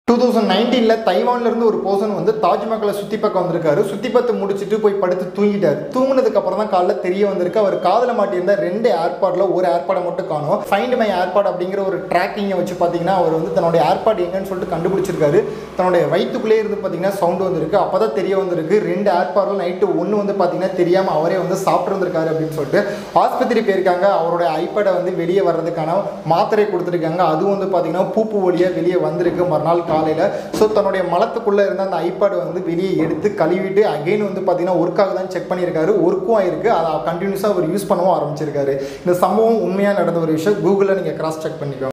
two thousand நைன்டீனில் தைவான்லேருந்து ஒரு person வந்து தாஜ்மஹாலை சுற்றி பார்க்க வந்திருக்காரு சுற்றி பார்த்து முடிச்சுட்டு போய் படுத்து தூங்கிட்டார் தூங்கினதுக்கு அப்புறம் தான் காலைல தெரிய வந்திருக்கு அவர் காதில் மாட்டியிருந்த ரெண்டு ஏர்பாடில் ஒரு ஏர்பாடை மட்டும் காணும் ஃபைண்ட் மை ஏர்பாட் அப்படிங்கிற ஒரு ட்ராக்கிங்கை வச்சு பார்த்தீங்கன்னா அவர் வந்து தன்னுடைய ஏர்பாட் எங்கன்னு சொல்லிட்டு கண்டுபிடிச்சிருக்காரு தன்னுடைய வயிற்றுக்குள்ளே இருந்து பார்த்தீங்கன்னா சவுண்டு வந்திருக்கு அப்போ தான் தெரிய வந்திருக்கு ரெண்டு ஏர்பாடில் நைட்டு ஒன்று வந்து பார்த்தீங்கன்னா தெரியாமல் அவரே வந்து சாப்பிட்ருந்துருக்காரு அப்படின்னு சொல்லிட்டு ஆஸ்பத்திரி போயிருக்காங்க அவருடைய ஐபேடை வந்து வெளியே வர்றதுக்கான மாத்திரை கொடுத்துருக்காங்க அதுவும் வந்து பார்த்தீங்கன்னா பூப்பு வழியாக வெளியே வந்திருக்கு மறுநாள் காலையில் ஸோ தன்னுடைய மலத்துக்குள்ளே இருந்த அந்த ஐபேட் வந்து வெளியே எடுத்து கழுவிட்டு அகைன் வந்து பார்த்தீங்கன்னா ஒர்க் ஆகுதான்னு செக் பண்ணியிருக்காரு ஒர்க்கும் ஆயிருக்கு அதை கண்டினியூஸாக அவர் யூஸ் பண்ணவும் ஆரம்பிச்சிருக்காரு இந்த சம்பவம் உண்மையாக நடந்த ஒரு விஷயம் கூகுளில் நீங்கள் கிராஸ் செக் பண்ணிக்கோங்க